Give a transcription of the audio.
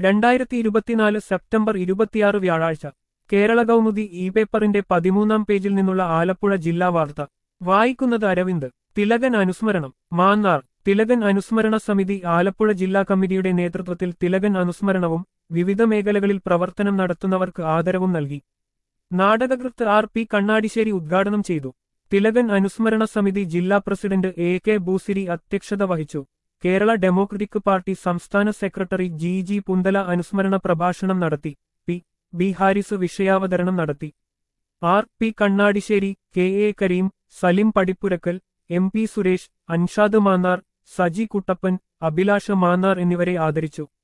രണ്ടായിരത്തി ഇരുപത്തിനാല് സെപ്റ്റംബർ ഇരുപത്തിയാറ് വ്യാഴാഴ്ച കേരള കൗമുദി ഇ പേപ്പറിന്റെ പതിമൂന്നാം പേജിൽ നിന്നുള്ള ആലപ്പുഴ ജില്ലാ വാർത്ത വായിക്കുന്നത് അരവിന്ദ് തിലകൻ അനുസ്മരണം മാന്നാർ തിലകൻ അനുസ്മരണ സമിതി ആലപ്പുഴ ജില്ലാ കമ്മിറ്റിയുടെ നേതൃത്വത്തിൽ തിലകൻ അനുസ്മരണവും വിവിധ മേഖലകളിൽ പ്രവർത്തനം നടത്തുന്നവർക്ക് ആദരവും നൽകി നാടകകൃത്ത് ആർ പി കണ്ണാടിശ്ശേരി ഉദ്ഘാടനം ചെയ്തു തിലകൻ അനുസ്മരണ സമിതി ജില്ലാ പ്രസിഡന്റ് എ കെ ബൂസിരി അധ്യക്ഷത വഹിച്ചു കേരള ഡെമോക്രറ്റിക് പാർട്ടി സംസ്ഥാന സെക്രട്ടറി ജി ജി പുന്തല അനുസ്മരണ പ്രഭാഷണം നടത്തി പി ബി ഹാരിസ് വിഷയാവതരണം നടത്തി R P Kannadisseri K A Kareem Salim Padippurakkal M P Suresh Anshad Mannar Saji Kuttappan Abhilasha Mannar എന്നിവരെ ആദരിച്ചു